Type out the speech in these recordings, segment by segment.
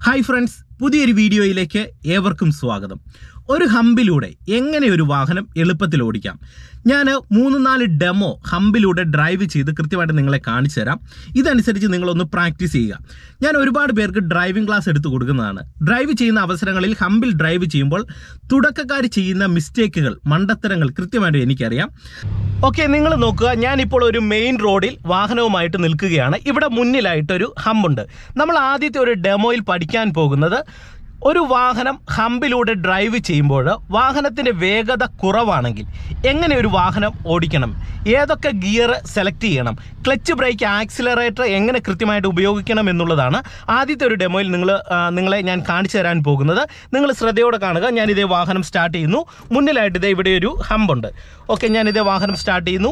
hi friends പുതിയൊരു വീഡിയോയിലേക്ക് ഏവർക്കും സ്വാഗതം ഒരു ഹമ്പിലൂടെ എങ്ങനെ ഒരു വാഹനം എളുപ്പത്തിൽ ഓടിക്കാം ഞാൻ മൂന്ന് നാല് ഡെമോ ഹമ്പിലൂടെ ഡ്രൈവ് ചെയ്ത് കൃത്യമായിട്ട് നിങ്ങളെ കാണിച്ചു തരാം ഇതനുസരിച്ച് നിങ്ങളൊന്ന് പ്രാക്ടീസ് ചെയ്യുക ഞാൻ ഒരുപാട് പേർക്ക് ഡ്രൈവിംഗ് ക്ലാസ് എടുത്തു കൊടുക്കുന്നതാണ് ഡ്രൈവ് ചെയ്യുന്ന അവസരങ്ങളിൽ ഹമ്പിൽ ഡ്രൈവ് ചെയ്യുമ്പോൾ തുടക്കക്കാർ ചെയ്യുന്ന മിസ്റ്റേക്കുകൾ മണ്ടത്തരങ്ങൾ കൃത്യമായിട്ട് എനിക്കറിയാം ഓക്കെ നിങ്ങൾ നോക്കുക ഞാനിപ്പോൾ ഒരു മെയിൻ റോഡിൽ വാഹനവുമായിട്ട് നിൽക്കുകയാണ് ഇവിടെ മുന്നിലായിട്ടൊരു ഹമ്പുണ്ട് നമ്മൾ ആദ്യത്തെ ഒരു ഡെമോയിൽ പഠിക്കാൻ പോകുന്നത് ഒരു വാഹനം ഹമ്പിലൂടെ ഡ്രൈവ് ചെയ്യുമ്പോൾ വാഹനത്തിൻ്റെ വേഗത കുറവാണെങ്കിൽ എങ്ങനെ ഒരു വാഹനം ഓടിക്കണം ഏതൊക്കെ ഗിയർ സെലക്ട് ചെയ്യണം ക്ലച്ച് ബ്രേക്ക് ആക്സിലറേറ്റർ എങ്ങനെ കൃത്യമായിട്ട് ഉപയോഗിക്കണം എന്നുള്ളതാണ് ആദ്യത്തെ ഒരു ഡെമോയിൽ നിങ്ങൾ ആ, നിങ്ങളെ ഞാൻ കാണിച്ചു തരാൻ പോകുന്നത് നിങ്ങൾ ശ്രദ്ധയോടെ കാണുക ഞാൻ ഇതേ വാഹനം സ്റ്റാർട്ട് ചെയ്യുന്നു മുന്നിലായിട്ട് ഇതേ ഇവിടെ ഒരു ഹമ്പുണ്ട് ഓക്കെ ഞാൻ ഇതേ വാഹനം സ്റ്റാർട്ട് ചെയ്യുന്നു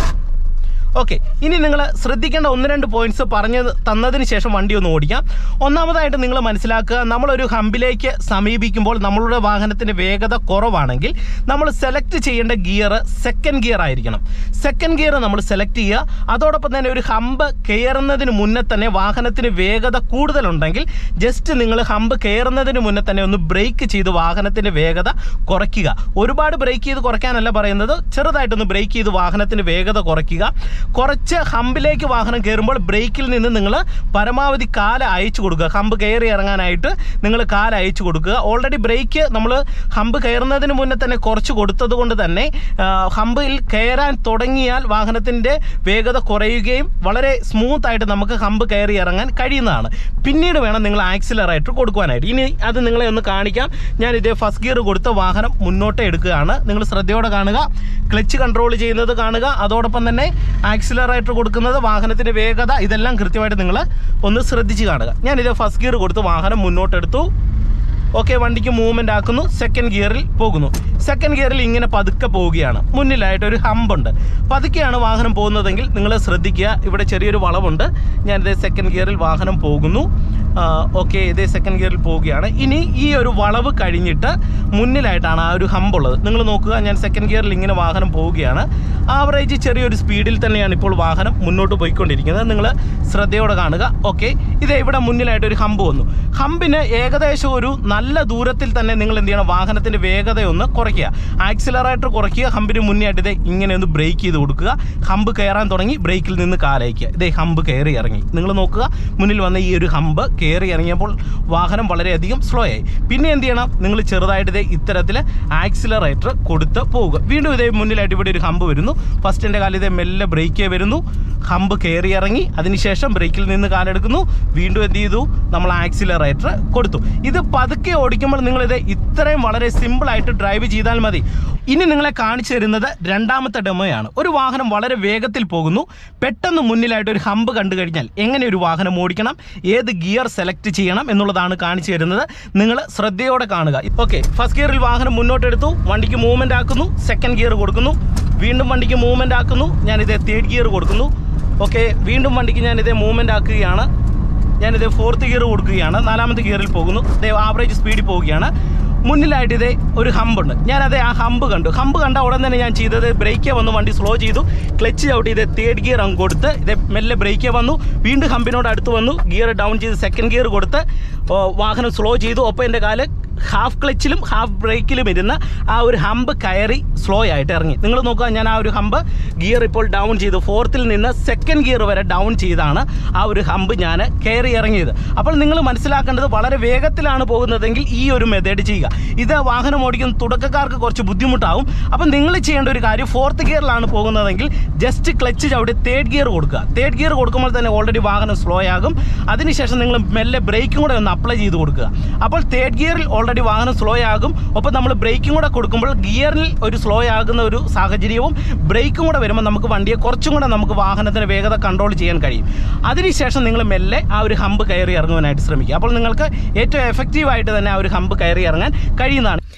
ഓക്കെ ഇനി നിങ്ങൾ ശ്രദ്ധിക്കേണ്ട ഒന്ന് രണ്ട് പോയിന്റ്സ് പറഞ്ഞു തന്നതിന് ശേഷം വണ്ടി ഒന്ന് ഓടിക്കാം ഒന്നാമതായിട്ട് നിങ്ങൾ മനസ്സിലാക്കുക നമ്മളൊരു ഹമ്പിലേക്ക് സമീപിക്കുമ്പോൾ നമ്മളുടെ വാഹനത്തിൻ്റെ വേഗത കുറവാണെങ്കിൽ നമ്മൾ സെലക്ട് ചെയ്യേണ്ട ഗിയർ സെക്കൻഡ് ഗിയർ ആയിരിക്കണം സെക്കൻഡ് ഗിയർ നമ്മൾ സെലക്ട് ചെയ്യുക അതോടൊപ്പം തന്നെ ഒരു ഹമ്പ് കയറുന്നതിന് മുന്നേ തന്നെ വാഹനത്തിന് വേഗത കൂടുതലുണ്ടെങ്കിൽ ജസ്റ്റ് നിങ്ങൾ ഹമ്പ് കയറുന്നതിന് മുന്നേ തന്നെ ഒന്ന് ബ്രേക്ക് ചെയ്ത് വാഹനത്തിൻ്റെ വേഗത കുറയ്ക്കുക ഒരുപാട് ബ്രേക്ക് ചെയ്ത് കുറയ്ക്കാനല്ല പറയുന്നത് ചെറുതായിട്ടൊന്ന് ബ്രേക്ക് ചെയ്ത് വാഹനത്തിന് വേഗത കുറയ്ക്കുക കുറച്ച് ഹമ്പിലേക്ക് വാഹനം കയറുമ്പോൾ ബ്രേക്കിൽ നിന്ന് നിങ്ങൾ പരമാവധി കാല് അയച്ചു കൊടുക്കുക ഹമ്പ് കയറി ഇറങ്ങാനായിട്ട് നിങ്ങൾ കാല് അയച്ചു കൊടുക്കുക ഓൾറെഡി ബ്രേക്ക് നമ്മൾ ഹമ്പ് കയറുന്നതിന് മുന്നേ തന്നെ കുറച്ച് കൊടുത്തത് കൊണ്ട് തന്നെ ആ, ഹമ്പിൽ കയറാൻ തുടങ്ങിയാൽ വാഹനത്തിൻ്റെ വേഗത കുറയുകയും വളരെ സ്മൂത്ത് ആയിട്ട് നമുക്ക് ഹമ്പ് കയറി ഇറങ്ങാൻ കഴിയുന്നതാണ് പിന്നീട് വേണം നിങ്ങൾ ആക്സിലറേറ്റർ കൊടുക്കുവാനായിട്ട് ഇനി അത് നിങ്ങളെ ഒന്ന് കാണിക്കാം ഞാൻ ഇതേ ഫസ്റ്റ് ഗിയർ കൊടുത്ത വാഹനം മുന്നോട്ട് എടുക്കുകയാണ് നിങ്ങൾ ശ്രദ്ധയോടെ കാണുക ക്ലച്ച് കൺട്രോൾ ചെയ്യുന്നത് കാണുക അതോടൊപ്പം തന്നെ ആക്സിലറേറ്റർ കൊടുക്കുന്നത് വാഹനത്തിൻ്റെ വേഗത ഇതെല്ലാം കൃത്യമായിട്ട് നിങ്ങൾ ഒന്ന് ശ്രദ്ധിച്ച് കാണുക ഞാനിത് ഫസ്റ്റ് ഗിയർ കൊടുത്ത് വാഹനം മുന്നോട്ടെടുത്തു ഓക്കെ വണ്ടിക്ക് മൂവ്മെൻ്റ് ആക്കുന്നു സെക്കൻഡ് ഗിയറിൽ പോകുന്നു സെക്കൻഡ് ഗിയറിൽ ഇങ്ങനെ പതുക്കെ പോവുകയാണ് മുന്നിലായിട്ട് ഒരു ഹമ്പുണ്ട് പതുക്കെയാണ് വാഹനം പോകുന്നതെങ്കിൽ നിങ്ങൾ ശ്രദ്ധിക്കുക ഇവിടെ ചെറിയൊരു വളവുണ്ട് ഞാനിത് സെക്കൻഡ് ഗിയറിൽ വാഹനം പോകുന്നു ഓക്കെ ഇതേ സെക്കൻഡ് ഗിയറിൽ പോവുകയാണ് ഇനി ഈ ഒരു വളവ് കഴിഞ്ഞിട്ട് മുന്നിലായിട്ടാണ് ആ ഒരു ഹമ്പുള്ളത് നിങ്ങൾ നോക്കുക ഞാൻ സെക്കൻഡ് ഗിയറിൽ ഇങ്ങനെ വാഹനം പോവുകയാണ് ആവറേജ് ചെറിയൊരു സ്പീഡിൽ തന്നെയാണ് ഇപ്പോൾ വാഹനം മുന്നോട്ട് പോയിക്കൊണ്ടിരിക്കുന്നത് നിങ്ങൾ ശ്രദ്ധയോടെ കാണുക ഓക്കെ ഇത് ഇവിടെ മുന്നിലായിട്ട് ഒരു ഹമ്പ് വന്നു ഹമ്പിന് ഏകദേശം ഒരു നല്ല ദൂരത്തിൽ തന്നെ നിങ്ങൾ എന്ത് ചെയ്യണം വാഹനത്തിൻ്റെ വേഗതയൊന്ന് കുറയ്ക്കുക ആക്സിലറേറ്റർ കുറയ്ക്കുക ഹമ്പിന് മുന്നേ ആയിട്ട് ഇതേ ഇങ്ങനെ ഒന്ന് ബ്രേക്ക് ചെയ്ത് കൊടുക്കുക ഹമ്പ് കയറാൻ തുടങ്ങി ബ്രേക്കിൽ നിന്ന് കാലയക്കുക ഇതേ ഹമ്പ് കയറി ഇറങ്ങി നിങ്ങൾ നോക്കുക മുന്നിൽ വന്ന ഈ ഒരു ഹമ്പ് കയറി ഇറങ്ങിയപ്പോൾ വാഹനം വളരെയധികം സ്ലോ ആയി പിന്നെ എന്ത് ചെയ്യണം നിങ്ങൾ ചെറുതായിട്ട് ഇതേ ഇത്തരത്തിൽ ആക്സിലറേറ്റർ കൊടുത്ത് പോവുക വീണ്ടും ഇതേ മുന്നിലായിട്ട് ഇവിടെ ഒരു ഹമ്പ് വരുന്നു ഫസ്റ്റിൻ്റെ കാലം ഇതേ മെല്ലെ ബ്രേക്ക് വരുന്നു ഹമ്പ് കയറി ഇറങ്ങി അതിനുശേഷം ബ്രേക്കിൽ നിന്ന് കാലെടുക്കുന്നു വീണ്ടും എന്ത് ചെയ്തു നമ്മൾ ആക്സിലറേറ്റർ കൊടുത്തു ഇത് പതുക്കെ ഓടിക്കുമ്പോൾ നിങ്ങളിത് ഇത്രയും വളരെ സിമ്പിളായിട്ട് ഡ്രൈവ് ചെയ്താൽ മതി ഇനി നിങ്ങളെ കാണിച്ചു തരുന്നത് രണ്ടാമത്തെ ഡെമോയാണ് ഒരു വാഹനം വളരെ വേഗത്തിൽ പോകുന്നു പെട്ടെന്ന് മുന്നിലായിട്ട് ഒരു ഹമ്പ് കണ്ടു കഴിഞ്ഞാൽ എങ്ങനെ ഒരു വാഹനം ഓടിക്കണം ഏത് ഗിയർ സെലക്ട് ചെയ്യണം എന്നുള്ളതാണ് കാണിച്ചു തരുന്നത് നിങ്ങൾ ശ്രദ്ധയോടെ കാണുക ഓക്കെ ഫസ്റ്റ് ഗിയറിൽ വാഹനം മുന്നോട്ടെടുത്തു വണ്ടിക്ക് മൂവ്മെൻ്റ് ആക്കുന്നു സെക്കൻഡ് ഗിയർ കൊടുക്കുന്നു വീണ്ടും വണ്ടിക്ക് മൂവ്മെൻ്റ് ആക്കുന്നു ഞാനിത് തേർഡ് ഗിയർ കൊടുക്കുന്നു ഓക്കെ വീണ്ടും വണ്ടിക്ക് ഞാനിത് മൂവ്മെൻ്റ് ആക്കുകയാണ് ഞാനിത് ഫോർത്ത് ഗിയർ കൊടുക്കുകയാണ് നാലാമത്തെ ഗിയറിൽ പോകുന്നു ഇതേ ആവറേജ് സ്പീഡിൽ പോവുകയാണ് മുന്നിലായിട്ട് ഇതേ ഒരു ഹമ്പുണ്ട് ഞാനത് ആ ഹമ്പ് കണ്ടു ഹമ്പ് കണ്ട ഉടൻ തന്നെ ഞാൻ ചെയ്തത് ബ്രേക്കേ വന്നു വണ്ടി സ്ലോ ചെയ്തു ക്ലച്ച് ചവിട്ടി ഇത് തേർഡ് ഗിയർ അങ്ങ് കൊടുത്ത് ഇത് മെല്ലെ ബ്രേക്കേ വന്നു വീണ്ടും ഹമ്പിനോട് അടുത്ത് വന്നു ഗിയർ ഡൗൺ ചെയ്ത് സെക്കൻഡ് ഗിയർ കൊടുത്ത് ഓ, വാഹനം സ്ലോ ചെയ്തു ഒപ്പം എൻ്റെ കാല് ഹാഫ് ക്ലച്ചിലും ഹാഫ് ബ്രേക്കിലും ഇരുന്ന് ആ ഒരു ഹമ്പ് കയറി സ്ലോ ആയിട്ട് ഇറങ്ങി നിങ്ങൾ നോക്കുക ഞാൻ ആ ഒരു ഹമ്പ് ഗിയർ ഇപ്പോൾ ഡൗൺ ചെയ്തു ഫോർത്തിൽ നിന്ന് സെക്കൻഡ് ഗിയർ വരെ ഡൗൺ ചെയ്താണ് ആ ഒരു ഹമ്പ് ഞാൻ കയറി ഇറങ്ങിയത് അപ്പോൾ നിങ്ങൾ മനസ്സിലാക്കേണ്ടത് വളരെ വേഗത്തിലാണ് പോകുന്നതെങ്കിൽ ഈ ഒരു മെത്തേഡ് ചെയ്യുക ഇത് വാഹനം ഓടിക്കുന്ന തുടക്കക്കാർക്ക് കുറച്ച് ബുദ്ധിമുട്ടാവും അപ്പം നിങ്ങൾ ചെയ്യേണ്ട ഒരു കാര്യം ഫോർത്ത് ഗിയറിലാണ് പോകുന്നതെങ്കിൽ ജസ്റ്റ് ക്ലച്ച് ചവിട്ടി തേർഡ് ഗിയർ കൊടുക്കുക തേർഡ് ഗിയർ കൊടുക്കുമ്പോൾ തന്നെ ഓൾറെഡി വാഹനം സ്ലോ ആകും അതിനുശേഷം നിങ്ങൾ മെല്ലെ ബ്രേക്കും കൂടെ ഒന്ന് അപ്ലൈ ചെയ്ത് കൊടുക്കുക അപ്പോൾ തേർഡ് ഗിയറിൽ ഓൾറെഡി വാഹനം സ്ലോ ആകും ഒപ്പം നമ്മൾ ബ്രേക്കും കൂടെ കൊടുക്കുമ്പോൾ ഗിയറിൽ ഒരു സ്ലോ ആകുന്ന ഒരു സാഹചര്യവും ബ്രേക്കും കൂടെ വരുമ്പോൾ നമുക്ക് വണ്ടിയെ കുറച്ചും കൂടെ നമുക്ക് വാഹനത്തിന് വേഗത കൺട്രോൾ ചെയ്യാൻ കഴിയും അതിനുശേഷം നിങ്ങൾ മെല്ലെ ആ ഒരു ഹമ്പ് കയറി ഇറങ്ങുവാനായിട്ട് ശ്രമിക്കുക അപ്പോൾ നിങ്ങൾക്ക് ഏറ്റവും എഫക്റ്റീവായിട്ട് തന്നെ ആ ഒരു ഹമ്പ് കയറി ഇറങ്ങാൻ കഴിയുന്നതാണ്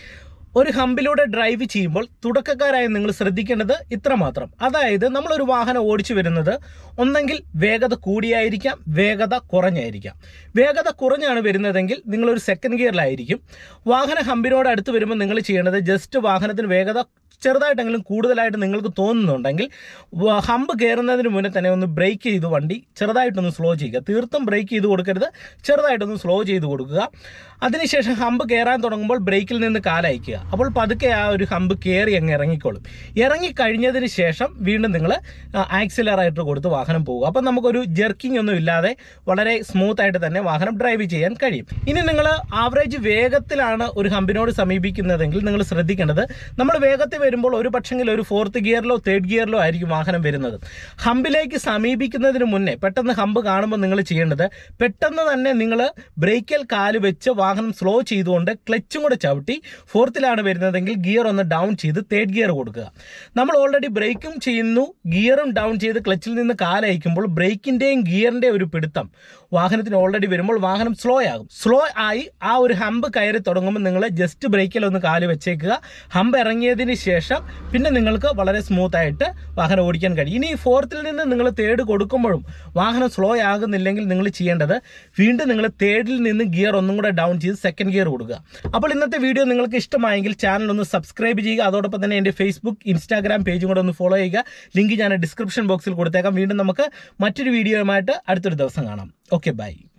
ഒരു ഹമ്പിലൂടെ ഡ്രൈവ് ചെയ്യുമ്പോൾ തുടക്കക്കാരായി നിങ്ങൾ ശ്രദ്ധിക്കേണ്ടത് ഇത്രമാത്രം അതായത് നമ്മളൊരു വാഹനം ഓടിച്ചു വരുന്നത് ഒന്നെങ്കിൽ വേഗത കൂടിയായിരിക്കാം വേഗത കുറഞ്ഞായിരിക്കാം വേഗത കുറഞ്ഞാണ് വരുന്നതെങ്കിൽ നിങ്ങളൊരു സെക്കൻഡ് ഗിയറിലായിരിക്കും വാഹന ഹമ്പിനോട് അടുത്ത് വരുമ്പോൾ നിങ്ങൾ ചെയ്യേണ്ടത് ജസ്റ്റ് വാഹനത്തിന് വേഗത ചെറുതായിട്ടെങ്കിലും കൂടുതലായിട്ട് നിങ്ങൾക്ക് തോന്നുന്നുണ്ടെങ്കിൽ വ- ഹമ്പ് കയറുന്നതിന് മുന്നേ തന്നെ ഒന്ന് ബ്രേക്ക് ചെയ്ത് വണ്ടി ചെറുതായിട്ടൊന്ന് സ്ലോ ചെയ്യുക തീർത്തും ബ്രേക്ക് ചെയ്ത് കൊടുക്കരുത് ചെറുതായിട്ടൊന്ന് സ്ലോ ചെയ്ത് കൊടുക്കുക അതിനുശേഷം ഹമ്പ് കയറാൻ തുടങ്ങുമ്പോൾ ബ്രേക്കിൽ നിന്ന് കാലയക്കുക അപ്പോൾ പതുക്കെ ആ ഒരു ഹമ്പ് കയറി അങ്ങ് ഇറങ്ങിക്കോളും ഇറങ്ങിക്കഴിഞ്ഞതിന് ശേഷം വീണ്ടും നിങ്ങൾ ആക്സിലറേറ്റർ കൊടുത്ത് വാഹനം പോകുക അപ്പം നമുക്കൊരു ജെർക്കിംഗ് ഒന്നും ഇല്ലാതെ വളരെ സ്മൂത്ത് ആയിട്ട് തന്നെ വാഹനം ഡ്രൈവ് ചെയ്യാൻ കഴിയും ഇനി നിങ്ങൾ ആവറേജ് വേഗത്തിലാണ് ഒരു ഹമ്പിനോട് സമീപിക്കുന്നതെങ്കിൽ നിങ്ങൾ ശ്രദ്ധിക്കേണ്ടത് നമ്മൾ വേഗത്തിൽ വരുമ്പോൾ ഒരു പക്ഷെങ്കിൽ ഒരു ഫോർത്ത് ഗിയറിലോ തേർഡ് ഗിയറിലോ ആയിരിക്കും വാഹനം വരുന്നത് ഹമ്പിലേക്ക് സമീപിക്കുന്നതിന് മുന്നേ പെട്ടെന്ന് ഹമ്പ് കാണുമ്പോൾ നിങ്ങൾ ചെയ്യേണ്ടത് പെട്ടെന്ന് തന്നെ നിങ്ങൾ ബ്രേക്കിൽ കാല് വെച്ച് വാഹനം സ്ലോ ചെയ്തുകൊണ്ട് ക്ലച്ചും കൂടെ ചവിട്ടി ഫോർത്തിലാണ് വരുന്നതെങ്കിൽ ഗിയർ ഒന്ന് ഡൗൺ ചെയ്ത് തേർഡ് ഗിയർ കൊടുക്കുക നമ്മൾ ഓൾറെഡി ബ്രേക്കും ചെയ്യുന്നു ഗിയറും ഡൗൺ ചെയ്ത് ക്ലച്ചിൽ നിന്ന് കാലയക്കുമ്പോൾ ബ്രേക്കിന്റെയും ഗിയറിന്റെയും ഒരു പിടുത്തം വാഹനത്തിന് ഓൾറെഡി വരുമ്പോൾ വാഹനം സ്ലോ ആകും സ്ലോ ആയി ആ ഒരു ഹമ്പ് കയറി തുടങ്ങുമ്പോൾ നിങ്ങൾ ജസ്റ്റ് ബ്രേക്കിൽ ഒന്ന് കാല് വെച്ചേക്കുക ഹമ്പ് ഇറങ്ങിയതിന് ശേഷം പിന്നെ നിങ്ങൾക്ക് വളരെ സ്മൂത്ത് ആയിട്ട് വാഹനം ഓടിക്കാൻ കഴിയും ഇനി ഫോർത്തിൽ നിന്ന് നിങ്ങൾ തേർഡ് കൊടുക്കുമ്പോഴും വാഹനം സ്ലോ ആകുന്നില്ലെങ്കിൽ നിങ്ങൾ ചെയ്യേണ്ടത് വീണ്ടും നിങ്ങൾ തേർഡിൽ നിന്ന് ഗിയർ ഒന്നും കൂടെ ഡൗൺ ചെയ്ത് സെക്കൻഡ് ഗിയർ കൊടുക്കുക അപ്പോൾ ഇന്നത്തെ വീഡിയോ നിങ്ങൾക്ക് ഇഷ്ടമായെങ്കിൽ ചാനൽ ഒന്ന് സബ്സ്ക്രൈബ് ചെയ്യുക അതോടൊപ്പം തന്നെ എൻ്റെ ഫേസ്ബുക്ക് ഇൻസ്റ്റാഗ്രാം പേജും കൂടെ ഒന്ന് ഫോളോ ചെയ്യുക ലിങ്ക് ഞാൻ ഡിസ്ക്രിപ്ഷൻ ബോക്സിൽ കൊടുത്തേക്കാം വീണ്ടും നമുക്ക് മറ്റൊരു വീഡിയോയുമായിട്ട് അടുത്തൊരു ദിവസം കാണാം ഓക്കെ ബൈ